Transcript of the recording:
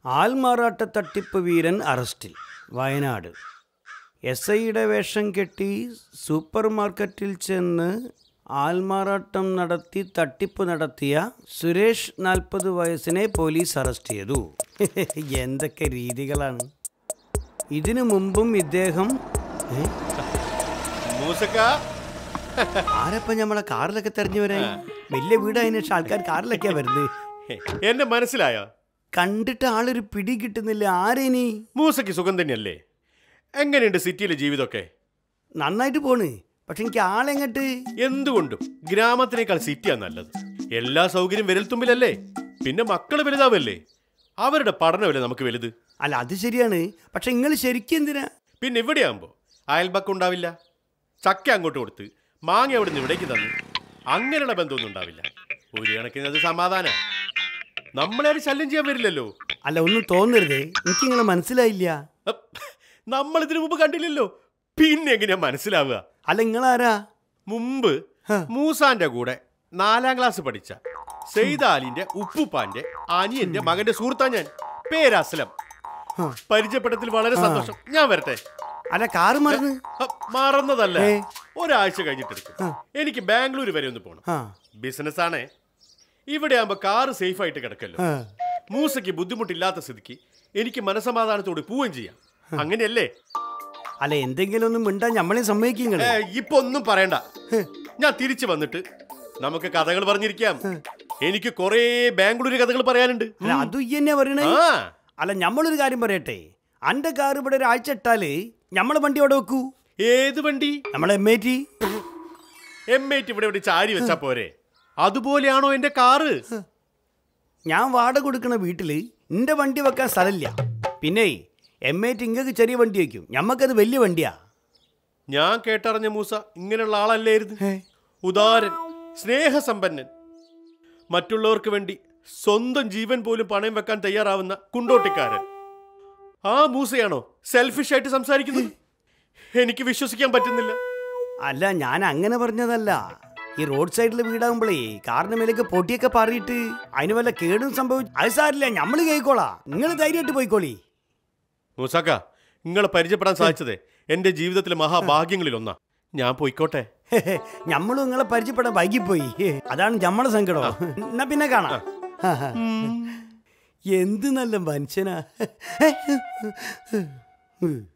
ആൾമാറാട്ട തട്ടിപ്പ് വീരൻ അറസ്റ്റിൽ വയനാട് എസ് ഐയുടെ വേഷം കെട്ടി സൂപ്പർ മാർക്കറ്റിൽ ചെന്ന് ആൾമാറാട്ടം നടത്തി തട്ടിപ്പ് നടത്തിയ സുരേഷ് നാൽപ്പത് വയസ്സിനെ പോലീസ് അറസ്റ്റ് ചെയ്തു എന്തൊക്കെ രീതികളാണ് ഇതിനു മുമ്പും ഇദ്ദേഹം ഏ? മൂസക്ക ആരപ്പം നമ്മളെ കാറിലൊക്കെ തെരഞ്ഞു വരാൻ വലിയ വീടായതിനു ശേഷം ആൾക്കാർ കാറിലൊക്കെയാ വരുന്നത് എന്നെ മനസ്സിലായോ കണ്ടിട്ട് ആളൊരു പിടി കിട്ടുന്നില്ല ആരേനി മൂസയ്ക്ക് സുഖം തന്നെയല്ലേ എങ്ങനെയുണ്ട് സിറ്റിയിലെ ജീവിതമൊക്കെ നന്നായിട്ട് പോണ് പക്ഷെ എനിക്ക് ആളെങ്ങട്ട് എന്തുകൊണ്ടും ഗ്രാമത്തിനേക്കാൾ സിറ്റിയാ നല്ലത് എല്ലാ സൗകര്യം വിരൽത്തുമ്പിലല്ലേ പിന്നെ മക്കള് വലുതാവല്ലേ അവരുടെ പഠനമല്ലേ നമുക്ക് വലുത് അല്ല അത് ശരിയാണ് പക്ഷെ നിങ്ങൾ ശരിക്കും എന്തിനാ പിന്നെ ഇവിടെയാകുമ്പോ അയൽപക്കം ഉണ്ടാവില്ല ചക്ക അങ്ങോട്ട് കൊടുത്ത് മാങ്ങ അവിടെ നിന്ന് ഇവിടേക്ക് തന്നു അങ്ങനെയുള്ള ബന്ധമൊന്നും ഉണ്ടാവില്ല ഒരു കണക്കിന് അത് സമാധാന നമ്മളെ ആരും ശല്യം ചെയ്യാൻ വരില്ലല്ലോ അല്ല ഒന്നും തോന്നരുതേ എനിക്ക് നിങ്ങളെ മനസ്സിലായില്ല അപ്പ് നമ്മൾ ഇതിനു മുമ്പ് കണ്ടില്ലല്ലോ പിന്നെ എങ്ങനെയാ മനസ്സിലാവുക അല്ല നിങ്ങളാരാ മുമ്പ് ഹ. മൂസാന്റെ കൂടെ നാലാം ക്ലാസ് പഠിച്ച സെയ്താലിന്റെ ഉപ്പുപ്പാന്റെ അനിയന്റെ മകന്റെ സുഹൃത്താ ഞാൻ പേരസ്ലം ഹ. പരിചയപ്പെട്ടതിൽ വളരെ സന്തോഷം ഞാൻ വരട്ടെ അല്ല കാറ് മറന്ന് ഹ, മറന്നതല്ല ഏ. ഒരാഴ്ച കഴിഞ്ഞിട്ടെടുക്കും ആ. എനിക്ക് ബാംഗ്ലൂർ വരെ ഒന്ന് പോകണം ആ ബിസിനസ് ആണേ ഇവിടെ ആകുമ്പോ കാറ് സേഫ് ആയിട്ട് കിടക്കല്ലോ ആ. മൂസയ്ക്ക് ബുദ്ധിമുട്ടില്ലാത്ത സ്ഥിതിക്ക് എനിക്ക് മനസമാധാനത്തോടെ പോവുകയും ചെയ്യാം അങ്ങനെയല്ലേ അല്ല എന്തെങ്കിലും ഒന്നും മിണ്ടാൻ നമ്മളെ സമ്മതിക്കും നിങ്ങള് ഏ, ഇപ്പൊ ഒന്നും പറയണ്ട ഞാൻ തിരിച്ചു വന്നിട്ട് നമുക്ക് കഥകൾ പറഞ്ഞിരിക്കാം എനിക്ക് കുറേ ബാംഗ്ലൂർ കഥകൾ പറയാനുണ്ട് അല്ല അതും ഈ തന്നെ പറയണേ ആ അല്ല നമ്മളൊരു കാര്യം പറയട്ടെ അന്റെ കാർ ഇവിടെ ഒരാഴ്ച ഇട്ടാല് നമ്മളെ വണ്ടി അവിടെ വെക്കൂ ഏത് വണ്ടി നമ്മളെ M I T M I ഇവിടെ ഇവിടെ ചാരി വെച്ചാ പോരെ അതുപോലെയാണോ എന്റെ കാറ് ഞാൻ വാടക കൊടുക്കണ വീട്ടില് എന്റെ വണ്ടി വെക്കാൻ സ്ഥലമില്ല പിന്നെ എം ഐ ടി ഇങ്ങക്ക് ചെറിയ വണ്ടി വയ്ക്കും ഞമ്മക്കത് വലിയ വണ്ടിയാ ഞാൻ കേട്ടറിഞ്ഞ മൂസ ഇങ്ങനെയുള്ള ആളല്ലായിരുന്നു ഉദാരൻ സ്നേഹസമ്പന്നൻ മറ്റുള്ളവർക്ക് വേണ്ടി സ്വന്തം ജീവൻ പോലും പണയം വെക്കാൻ തയ്യാറാവുന്ന കുണ്ടോട്ടിക്കാരൻ ആ മൂസയാണോ സെൽഫിഷ് ആയിട്ട് സംസാരിക്കുന്നത് എനിക്ക് വിശ്വസിക്കാൻ പറ്റുന്നില്ല അല്ല ഞാൻ അങ്ങനെ പറഞ്ഞതല്ല ഈ റോഡ് സൈഡിൽ വീടാകുമ്പോഴേ കാറിന് മേലേക്ക് പൊട്ടിയൊക്കെ പാറിയിട്ട് അതിന് വല്ല കേടും സംഭവിച്ചു അത് സാരില്ല നമ്മൾ കേൾക്കോളാ നിങ്ങൾ ധൈര്യമായിട്ട് പോയിക്കോളി മൂസാക്ക നിങ്ങളെ പരിചയപ്പെടാൻ സാധിച്ചതേ എന്റെ ജീവിതത്തിലെ മഹാഭാഗ്യങ്ങളിൽ ഒന്നാ ഞാൻ പോയിക്കോട്ടെ നമ്മളും നിങ്ങളെ പരിചയപ്പെടാൻ വൈകിപ്പോയി അതാണ് നമ്മളെ സങ്കടം എന്നാ പിന്നെ കാണാം എന്ത് നല്ല മനുഷ്യനാ